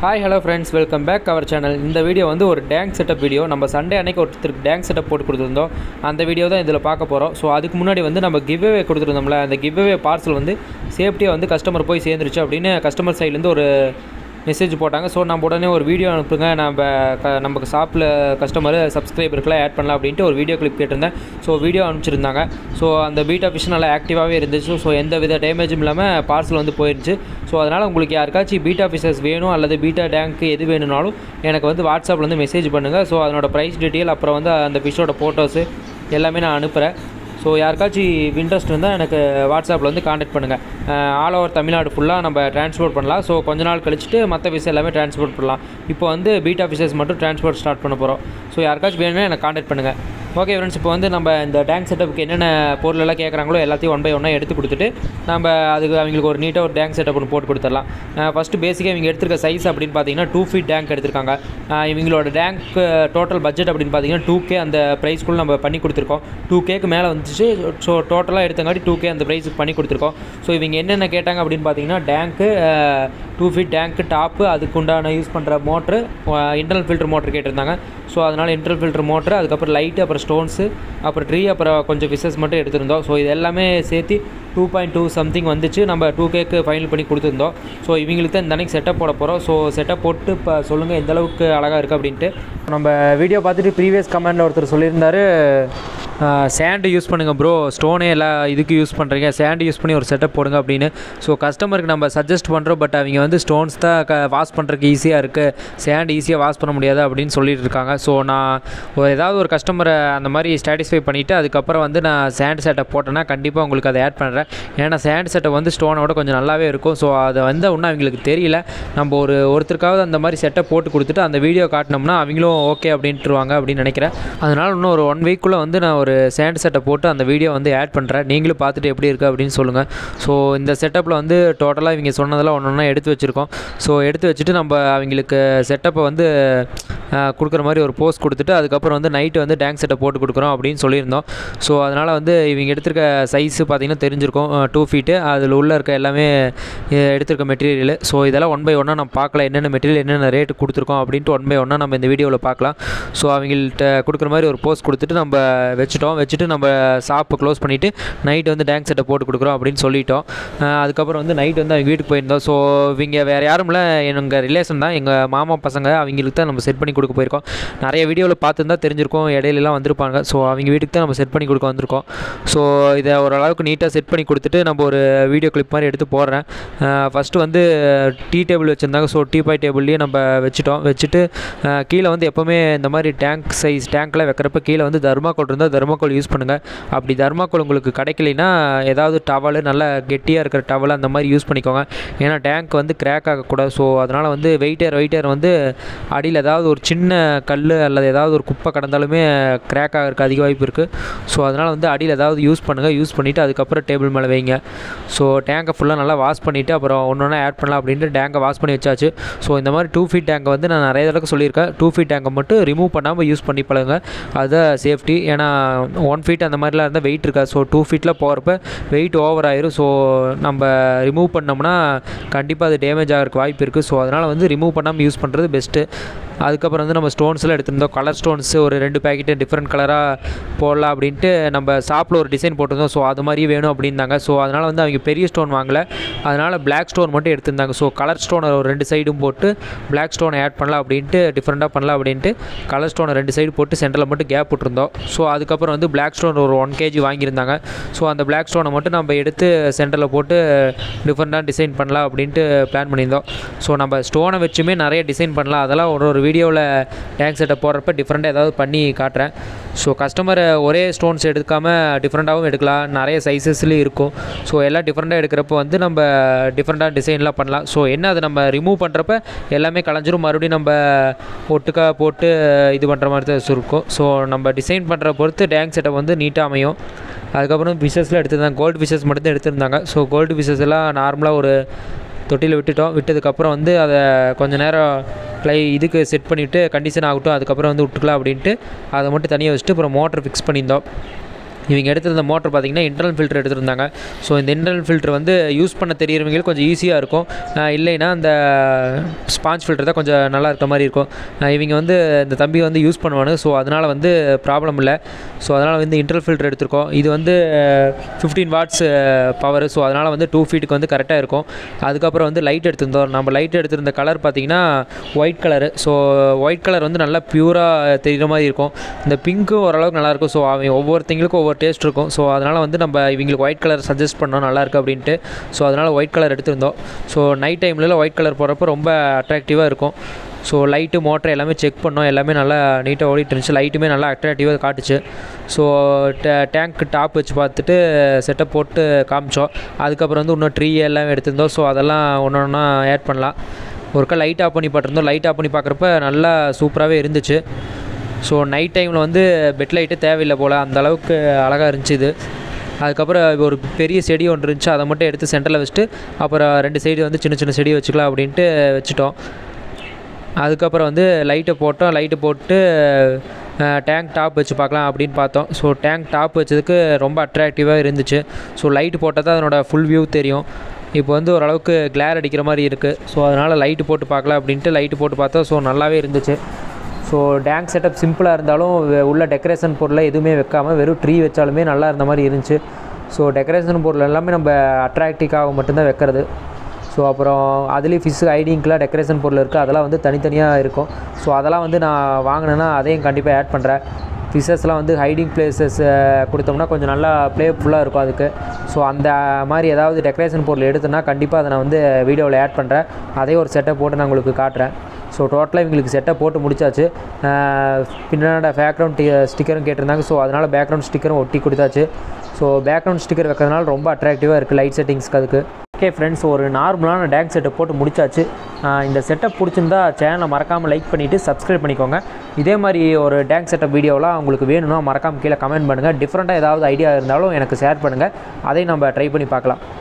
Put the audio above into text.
hi hello friends welcome back our channel இந்த video வந்து ஒரு டேங்க் செட்டப் வீடியோ நம்ம சண்டே அன்னைக்கு ஒருத்தருக்கு டேங்க் செட்டப் போட்டு கொடுத்துருந்தோம் அந்த வீடியோ தான் இதில் பார்க்க போகிறோம் ஸோ அதுக்கு முன்னாடி வந்து நம்ம கிவ்அவே கொடுத்துருந்தோம்ல அந்த கிவ்அவே பார்சல் வந்து சேஃப்டியாக வந்து கஸ்டமர் போய் சேர்ந்துருச்சு அப்படின்னு கஸ்டமர் சைட்லேருந்து ஒரு மெசேஜ் போட்டாங்க ஸோ நம்ம உடனே ஒரு வீடியோ அனுப்புங்க நம்ம க நமக்கு ஷாப்பில் கஸ்டமர் சப்ஸ்கிரைபருக்குலாம் ஆட் பண்ணலாம் அப்படின்ட்டு ஒரு வீடியோ கிளிப் கேட்டிருந்தேன் ஸோ வீடியோ அனுப்பிச்சிருந்தாங்க ஸோ அந்த பீட்டா ஃபிஷ் நல்லா ஆக்டிவாகவே இருந்துச்சு ஸோ எந்த வித டேமேஜும் இல்லாமல் பார்சல் வந்து போயிருந்துச்சு ஸோ அதனால் உங்களுக்கு யாருக்காச்சும் பீட்டா ஃபிஷஸ் வேணும் அல்லது பீட்டா டேங்க்கு எது வேணும்னாலும் எனக்கு வந்து வாட்ஸ்அப்பில் வந்து மெசேஜ் பண்ணுங்கள் ஸோ அதனோட ப்ரைஸ் டீட்டெயில் அப்புறம் வந்து அந்த ஃபிஷ்ஷோட ஃபோட்டோஸு எல்லாமே நான் அனுப்புகிறேன் ஸோ யாருக்காச்சும் இன்ட்ரெஸ்ட் இருந்தால் எனக்கு வாட்ஸ்அப்பில் வந்து காண்டாக்ட் பண்ணுங்கள் ஆல் ஓவர் தமிழ்நாடு ஃபுல்லாக நம்ம ட்ரான்ஸ்போர்ட் பண்ணலாம் ஸோ கொஞ்ச நாள் கழிச்சுட்டு மற்ற விஷயம் எல்லாமே ட்ரான்ஸ்போர்ட் பண்ணலாம் இப்போ வந்து பீட் ஆஃபீஸர்ஸ் மட்டும் ட்ரான்ஸ்போர்ட் ஸ்டார்ட் பண்ண போகிறோம் ஸோ யாருக்காச்சும் வேணும்னா எனக்கு காண்டாக்ட் பண்ணுங்கள் ஓகே ஃப்ரெண்ட்ஸ் இப்போ வந்து நம்ம இந்த டேங்க் செட்டப்புக்கு என்னென்ன பொருள் எல்லாம் கேட்குறாங்களோ எல்லாத்தையும் ஒன் பை ஒன்னாக எடுத்து கொடுத்துட்டு நம்ம அதுக்கு அவங்களுக்கு ஒரு நீட்டாக ஒரு டேங்க் செட்டப் ஒன்று போட்டு கொடுத்துடலாம் ஃபஸ்ட்டு பேசிக்காக இவங்க எடுத்திருக்க சைஸ் அப்படின்னு பார்த்தீங்கன்னா டூ ஃபீட் டேங்க் எடுத்திருக்காங்க அஹ் இவங்களோட டேங்க் டோட்டல் பட்ஜெட் அப்படின்னு பார்த்தீங்கன்னா டூ கே அந்த ப்ரைஸ்க்குள்ளே நம்ம பண்ணி கொடுத்துருக்கோம் டூ கேக்கு மேலே வந்துச்சு ஸோ டோட்டலாக எடுத்தங்காட்டி டூ கே அந்த ப்ரைஸுக்கு பண்ணி கொடுத்துருக்கோம் ஸோ இவங்க என்னென்ன கேட்டாங்க அப்படின்னு பார்த்தீங்கன்னா டேங்க்கு டூ ஃபீட் டேங்க்கு டாப்பு அதுக்கு உண்டான யூஸ் பண்ணுற மோட்ரு இன்டர்னல் ஃபில்டர் மோட்ரு கேட்டிருந்தாங்க ஸோ அதனால் இன்டர்னல் ஃபில்டர் மோட்ரு அதுக்கப்புறம் லைட்டு அப்புறம் ஸ்டோன்ஸு அப்புறம் ட்ரீ அப்புறம் கொஞ்சம் ஃபிஷஸ் மட்டும் எடுத்திருந்தோம் ஸோ இது எல்லாமே சேர்த்து டூ பாயிண்ட் டூ சம்திங் வந்துச்சு நம்ம டூ கேக்கு ஃபைனல் பண்ணி கொடுத்துருந்தோம் ஸோ இவங்களுக்கு தான் இந்த அன்னைக்கு செட்டப் போட போகிறோம் ஸோ செட்டப் போட்டு இப்போ சொல்லுங்கள் எந்த அளவுக்கு அழகாக இருக்குது அப்படின்ட்டு நம்ம வீடியோ பார்த்துட்டு ப்ரீவியஸ் கமெண்டில் ஒருத்தர் சொல்லியிருந்தாரு சேண்டு யூஸ் பண்ணுங்கள் ப்ரோ ஸ்டோனே எல்லாம் இதுக்கு யூஸ் பண்ணுறீங்க சேண்டு யூஸ் பண்ணி ஒரு செட்டப் போடுங்க அப்படின்னு ஸோ கஸ்டமருக்கு நம்ம சஜஸ்ட் பண்ணுறோம் பட் அவங்க வந்து ஸ்டோன்ஸ் தான் க வாஷ் பண்ணுறதுக்கு ஈஸியாக இருக்குது சேண்ட் ஈஸியாக வாஷ் பண்ண முடியாது அப்படின்னு சொல்லிட்டு இருக்காங்க ஸோ நான் ஒரு ஏதாவது ஒரு கஸ்டமரை அந்த மாதிரி சாட்டிஸ்ஃபை பண்ணிவிட்டு அதுக்கப்புறம் வந்து நான் சேண்ட் செட்டப் போட்டேன்னா கண்டிப்பாக உங்களுக்கு அதை ஆட் பண்ணுறேன் ஏன்னா சேண்ட் செட்டப் வந்து ஸ்டோனோட கொஞ்சம் நல்லாவே இருக்கும் ஸோ அதை வந்து இன்னும் அவங்களுக்கு தெரியல நம்ம ஒரு ஒருத்தருக்காவது அந்த மாதிரி செட்டப் போட்டு கொடுத்துட்டு அந்த வீடியோ காட்டினோம்னா அவங்களும் ஓகே அப்படின்ட்டுருவாங்க அப்படின்னு நினைக்கிறேன் அதனால் இன்னும் ஒரு ஒன் வீக்குள்ளே வந்து நான் ஒரு சேண்ட் செட்டை போட்டு அந்த வீடியோ வந்து ஆட் பண்ணுறேன் நீங்களும் பார்த்துட்டு எப்படி இருக்குது அப்படின்னு சொல்லுங்கள் ஸோ இந்த செட்டப்பில் வந்து டோட்டலாக இவங்க சொன்னதெல்லாம் ஒன்று ஒன்றா எடுத்து வச்சுருக்கோம் ஸோ எடுத்து வச்சுட்டு நம்ம அவங்களுக்கு செட்டப்பை வந்து அஹ், கொடுக்குற மாதிரி ஒரு போஸ்ட் கொடுத்துட்டு அதுக்கப்புறம் வந்து நைட்டு வந்து டேங்க் செட்டை போட்டு கொடுக்குறோம் அப்படின்னு சொல்லியிருந்தோம் ஸோ அதனால் வந்து இவங்க எடுத்திருக்க சைஸு பார்த்திங்கன்னா தெரிஞ்சிருக்கும் டூ ஃபீட்டு அதில் உள்ள இருக்க எல்லாமே அஹ், எடுத்திருக்க மெட்டீரியல் ஸோ இதெல்லாம் ஒன் பை ஒன்னாக நம்ம பார்க்கலாம் என்னென்ன மெட்டீரியல் என்னென்ன ரேட்டு கொடுத்துருக்கோம் அப்படின்ட்டு ஒன் பை ஒன்னாக நம்ம இந்த வீடியோவில் பார்க்கலாம் ஸோ அவங்கள்ட்ட கொடுக்குற மாதிரி ஒரு போஸ்ட் கொடுத்துட்டு நம்ம வச்சுட்டோம் வச்சுட்டு நம்ம ஷாப்பை க்ளோஸ் பண்ணிவிட்டு நைட் வந்து டேங்க் செட்டை போட்டு கொடுக்குறோம் அப்படின்னு சொல்லிட்டோம் அஹ் அதுக்கப்புறம் வந்து நைட் வந்து அவங்க வீட்டுக்கு போயிருந்தோம் ஸோ இவங்க வேறு யாரும் இல்லை எங்கள் ரிலேஷன் தான் எங்கள் மாமா பசங்க அவங்களுக்கு தான் நம்ம செட் பண்ணி கொடுக்க போயிருக்கோம் நிறைய வீடியோவில் பார்த்துருந்தா தெரிஞ்சிருக்கும் இடையிலலாம் வந்திருப்பாங்க ஸோ அவங்க வீட்டுக்கு தான் நம்ம செட் பண்ணி கொடுக்க வந்திருக்கோம் ஸோ இதை ஓரளவுக்கு நீட்டாக செட் பண்ணி கொடுத்துட்டு நம்ம ஒரு வீடியோ கிளிப் மாதிரி எடுத்து போடுறேன் ஃபஸ்ட்டு வந்து டீ டேபிள் வச்சுருந்தாங்க ஸோ டீ பாய் டேபிள்லேயே நம்ம வச்சுட்டோம் வச்சுட்டு அஹ் கீழே வந்து எப்போவுமே இந்த மாதிரி டேங்க் சைஸ் டேங்க்கில் வைக்கிறப்ப கீழே வந்து தர்மாக்கோல் இருந்தால் தர்மாக்கோல் யூஸ் பண்ணுங்கள் அப்படி தர்மாக்கோல் உங்களுக்கு கிடைக்கலைன்னா ஏதாவது டவலு நல்லா கெட்டியாக இருக்கிற டவல் அந்த மாதிரி யூஸ் பண்ணிக்கோங்க ஏன்னா டேங்க் வந்து கிராக் ஆகக்கூடாது ஸோ அதனால் வந்து வெயிட்டர் வெயிட்டர் வந்து அடியில் ஏதாவது ஒரு சின்ன கல் அல்லது ஏதாவது ஒரு குப்பை கடந்தாலுமே கிராக் ஆகிறதுக்கு அதிக வாய்ப்பு இருக்குது ஸோ அதனால் வந்து அடியில் ஏதாவது யூஸ் பண்ணுங்கள் யூஸ் பண்ணிவிட்டு அதுக்கப்புறம் டேபிள் மேலே வைங்க ஸோ டேங்கை ஃபுல்லாக நல்லா வாஷ் பண்ணிவிட்டு அப்புறம் ஒன்று ஒன்றா ஆட் பண்ணலாம் அப்படின்ட்டு டேங்கை வாஷ் பண்ணி வச்சாச்சு ஸோ இந்த மாதிரி டூ ஃபீட் டேங்கை வந்து நான் நிறைய தடவை சொல்லியிருக்கேன் டூ ஃபீட் டேங்கை மட்டும் ரிமூவ் பண்ணாமல் யூஸ் பண்ணி பழகுங்க அதுதான் சேஃப்டி ஏன்னா ஒன் ஃபீட் அந்த மாதிரிலாம் இருந்தால் வெயிட் இருக்காது ஸோ டூ ஃபீட்டில் போகிறப்ப வெயிட் ஓவர் ஆயிரும் ஸோ நம்ம ரிமூவ் பண்ணோம்னா கண்டிப்பாக அது டேமேஜ் ஆகிறதுக்கு வாய்ப்பு இருக்குது ஸோ அதனால் வந்து ரிமூவ் பண்ணாமல் யூஸ் பண்ணுறது பெஸ்ட்டு அதுக்கப்புறம் வந்து நம்ம ஸ்டோன்ஸ்லாம் எடுத்திருந்தோம் கலர் ஸ்டோன்ஸு ஒரு ரெண்டு பேக்கெட்டு டிஃப்ரெண்ட் கலராக போடலாம் அப்படின்ட்டு நம்ம ஷாப்பில் ஒரு டிசைன் போட்டிருந்தோம் ஸோ அது மாதிரியே வேணும் அப்படின்னாங்க ஸோ அதனால் வந்து அவங்க பெரிய ஸ்டோன் வாங்கலை அதனால் Black ஸ்டோன் மட்டும் எடுத்திருந்தாங்க ஸோ கலர் ஸ்டோனை ஒரு ரெண்டு சைடும் போட்டு Black ஸ்டோனை ஆட் பண்ணலாம் அப்படின்ட்டு டிஃப்ரெண்ட்டாக பண்ணலாம் அப்படின்ட்டு கலர் ஸ்டோனை ரெண்டு சைடு போட்டு சென்டரில் மட்டும் கேப் விட்டுருந்தோம் ஸோ அதுக்கப்புறம் வந்து Black ஸ்டோன் ஒரு ஒன் கேஜி வாங்கியிருந்தாங்க ஸோ அந்த Black ஸ்டோனை மட்டும் நம்ம எடுத்து சென்டரில் போட்டு டிஃப்ரெண்ட்டாக டிசைன் பண்ணலாம் அப்படின்ட்டு பிளான் பண்ணியிருந்தோம் ஸோ நம்ம ஸ்டோனை வச்சுமே நிறைய டிசைன் பண்ணலாம் அதெல்லாம் ஒரு ஒரு வீடியோவில் டேங்க் செட்டை போடுறப்ப டிஃப்ரெண்ட்டாக ஏதாவது பண்ணி காட்டுறேன் ஸோ கஸ்டமரை ஒரே ஸ்டோன்ஸ் எடுக்காமல் டிஃப்ரெண்ட்டாகவும் எடுக்கலாம் நிறைய சைஸஸ்லேயும் இருக்கும் ஸோ எல்லாம் டிஃப்ரெண்ட்டாக எடுக்கிறப்ப வந்து நம்ம டிஃப்ரெண்ட்டாக டிசைன்லாம் பண்ணலாம் ஸோ என்ன அது நம்ம ரிமூவ் பண்ணுறப்ப எல்லாமே கலைஞ்சிரும் மறுபடியும் நம்ம ஒட்டுக்கா போட்டு இது பண்ணுற மாதிரி தான் இருக்கும் ஸோ நம்ம டிசைன் பண்ணுற பொறுத்து டேங்க் செட்டை வந்து நீட்டாக அமையும் அதுக்கப்புறம் ஃபிஷஸ்லாம் எடுத்திருந்தாங்க கோல்டு ஃபிஷஸ் மட்டும் தான் எடுத்திருந்தாங்க ஸோ கோல்டு ஃபிஷஸ் எல்லாம் நார்மலாக ஒரு தொட்டியில் விட்டுட்டோம் விட்டதுக்கப்புறம் வந்து அதை கொஞ்ச நேரம் ப்ளை இதுக்கு செட் பண்ணிவிட்டு கண்டிஷன் ஆகட்டும் அதுக்கப்புறம் வந்து விட்டுக்கலாம் அப்படின்ட்டு அதை மட்டும் தனியாக வச்சுட்டு அப்புறம் மோட்டர் ஃபிக்ஸ் பண்ணியிருந்தோம் இவங்க எடுத்திருந்த மோட்டர் பார்த்தீங்கன்னா இன்டர்னல் ஃபில்டர் எடுத்திருந்தாங்க ஸோ இந்த இன்டர்னல் ஃபில்டர் வந்து யூஸ் பண்ண தெரியறவங்களுக்கு கொஞ்சம் ஈஸியாக இருக்கும் அஹ் இல்லைன்னா அந்த ஸ்பாஞ்ச் ஃபில்டர் தான் கொஞ்சம் நல்லா இருக்க மாதிரி இருக்கும் அஹ் இவங்க வந்து இந்த தம்பி வந்து யூஸ் பண்ணுவானு ஸோ அதனால் வந்து ப்ராப்ளம் இல்லை ஸோ அதனால் வந்து இன்டர்னல் ஃபில்டர் எடுத்திருக்கோம் இது வந்து ஃபிஃப்டீன் வாட்ஸ் பவர் ஸோ அதனால் வந்து டூ ஃபீட்டுக்கு வந்து கரெக்டாக இருக்கும் அதுக்கப்புறம் வந்து லைட் எடுத்திருந்தோம் நம்ம லைட் எடுத்திருந்த கலர் பார்த்தீங்கன்னா white colour so white colour வந்து நல்லா பியூராக தெரிகிற மாதிரி இருக்கும் இந்த பிங்க்கும் ஓரளவுக்கு நல்லாயிருக்கும் ஸோ அவன் ஒவ்வொருத்தங்களுக்கும் ஒவ்வொரு டேஸ்ட் இருக்கும் ஸோ அதனால் வந்து நம்ம இவங்களுக்கு ஒயிட் கலர் சஜஸ்ட் பண்ணோம் நல்லாயிருக்கு அப்படின்ட்டு ஸோ அதனால் ஒயிட் கலர் எடுத்திருந்தோம் ஸோ நைட் டைம்லலாம் ஒயிட் கலர் போடுறப்போ ரொம்ப அட்ராக்டிவாக இருக்கும் ஸோ லைட்டு மோட்டர் எல்லாமே செக் பண்ணோம் எல்லாமே நல்லா நீட்டாக ஓடிட்டு இருந்துச்சு லைட்டுமே நல்லா அட்ராக்டிவாக காட்டுச்சு ஸோ டேங்க் டாப் வச்சு பார்த்துட்டு செட்டப் போட்டு காமிச்சோம் அதுக்கப்புறம் வந்து இன்னும் ட்ரீ எல்லாம் எடுத்திருந்தோம் ஸோ அதெல்லாம் ஒன்று ஒன்றா ஆட் பண்ணலாம் ஒருக்கா லைட் ஆஃப் பண்ணி பார்த்துருந்தோம் லைட் ஆஃப் பண்ணி பார்க்குறப்ப நல்லா சூப்பராகவே இருந்துச்சு ஸோ நைட் டைமில் வந்து பெட் லைட்டு தேவையில்லை போல் அந்த அளவுக்கு அழகாக இருந்துச்சு இது அதுக்கப்புறம் ஒரு பெரிய செடி ஒன்று இருந்துச்சு அதை மட்டும் எடுத்து சென்டரில் வச்சுட்டு அப்புறம் ரெண்டு சைடு வந்து சின்ன சின்ன செடி வச்சுக்கலாம் அப்படின்ட்டு வச்சுட்டோம் அதுக்கப்புறம் வந்து லைட்டை போட்டோம் லைட்டு போட்டு டேங்க் டாப் வச்சு பார்க்கலாம் அப்படின்னு பார்த்தோம் ஸோ டேங்க் டாப் வச்சதுக்கு ரொம்ப அட்ராக்டிவாக இருந்துச்சு ஸோ லைட்டு போட்டால் தான் அதனோட ஃபுல் வியூ தெரியும் இப்போ வந்து ஓரளவுக்கு கிளேர் அடிக்கிற மாதிரி இருக்குது ஸோ அதனால் லைட்டு போட்டு பார்க்கலாம் அப்படின்ட்டு லைட்டு போட்டு பார்த்தோம் ஸோ நல்லாவே இருந்துச்சு ஸோ டேங்க் செட்டப் சிம்பிளாக இருந்தாலும் வெ- உள்ள டெக்கரேஷன் பொருளை எதுவுமே வைக்காமல் வெறும் ட்ரீ வச்சாலுமே நல்லா இருந்த மாதிரி இருந்துச்சு ஸோ டெக்கரேஷன் பொருள் எல்லாமே நம்ம அட்ராக்டிக்காக மட்டும்தான் வைக்கிறது ஸோ அப்புறம் அதுலேயும் ஃபிஷ் ஐடிங்க்கெலாம் டெக்கரேஷன் பொருள் இருக்குது அதெல்லாம் வந்து தனித்தனியாக இருக்கும் ஸோ அதெல்லாம் வந்து நான் வாங்கினேன்னா அதையும் கண்டிப்பாக ஆட் பண்ணுறேன் ஃபிஷஸ்லாம் வந்து ஹைடிங் பிளேசஸ் கொடுத்தோம்னா கொஞ்சம் நல்லா ப்ளேஃபுல்லாக இருக்கும் அதுக்கு ஸோ அந்த மாதிரி ஏதாவது டெக்கரேஷன் பொருள் எடுத்தேன்னா கண்டிப்பாக அதை நான் வந்து வீடியோவில் ஆட் பண்ணுறேன் அதே ஒரு செட்டப் போட்டு நான் உங்களுக்கு காட்டுறேன் ஸோ டோட்டலாக இவங்களுக்கு செட்டப் போட்டு முடிச்சாச்சு பின்னாடி பேக்ரவுண்ட் ஸ்டிக்கரும் கேட்டிருந்தாங்க ஸோ அதனால் பேக்ரவுண்ட் ஸ்டிக்கரும் ஒட்டி கொடுத்தாச்சு ஸோ பேக்ரவுண்ட் ஸ்டிக்கர் வைக்கிறதுனால ரொம்ப அட்ராக்டிவாக இருக்குது லைட் செட்டிங்ஸ்க்கு அதுக்கு ஓகே ஃப்ரெண்ட்ஸ் ஒரு நார்மலான டேங்க் செட்டப் போட்டு முடிச்சாச்சு ஆஹ் இந்த செட்டப் பிடிச்சிருந்தா சேனலை மறக்காமல் லைக் பண்ணிவிட்டு சப்ஸ்கிரைப் பண்ணிக்கோங்க இதே மாதிரி ஒரு டேங்க் செட்டப் வீடியோலாம் உங்களுக்கு வேணும்னா மறக்காமல் கீழே கமெண்ட் பண்ணுங்கள் டிஃப்ரெண்ட்டாக ஏதாவது ஐடியா இருந்தாலும் எனக்கு ஷேர் பண்ணுங்கள் அதையும் நம்ம ட்ரை பண்ணி பார்க்கலாம்